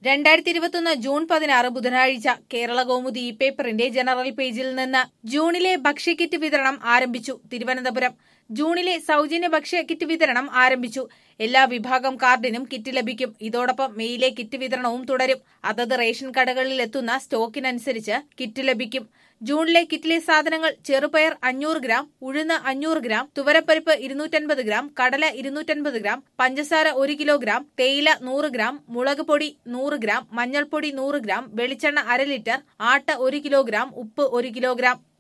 രണ്ടായിരത്തി ഇരുപത്തൊന്ന് ജൂൺ പതിനാറ് ബുധനാഴ്ച കേരള കൗമുദി ഈ പേപ്പറിന്റെ ജനറൽ പേജിൽ നിന്ന് ജൂണിലെ ഭക്ഷ്യക്കിറ്റ് വിതരണം ആരംഭിച്ചു തിരുവനന്തപുരം ജൂണിലെ സൗജന്യ ഭക്ഷ്യ കിറ്റ് വിതരണം ആരംഭിച്ചു എല്ലാ വിഭാഗം കാർഡിനും കിറ്റ് ലഭിക്കും ഇതോടൊപ്പം മെയിലെ കിറ്റ് വിതരണവും തുടരും അതത് റേഷൻ കടകളിൽ എത്തുന്ന സ്റ്റോക്കിനനുസരിച്ച് കിറ്റ് ലഭിക്കും ജൂണിലെ കിറ്റിലെ സാധനങ്ങൾ ചെറുപയർ അഞ്ഞൂറ് ഗ്രാം ഉഴുന്ന് അഞ്ഞൂറ് ഗ്രാം തുവരപ്പരിപ്പ് ഇരുന്നൂറ്റൻപത് ഗ്രാം കടല ഇരുന്നൂറ്റൻപത് ഗ്രാം പഞ്ചസാര ഒരു കിലോഗ്രാം തേയില നൂറ് ഗ്രാം മുളക് പൊടി നൂറ് ഗ്രാം മഞ്ഞൾപ്പൊടി നൂറ് ഗ്രാം വെളിച്ചെണ്ണ അര ലിറ്റർ ആട്ട ഒരു കിലോഗ്രാം ഉപ്പ് ഒരു കിലോഗ്രാം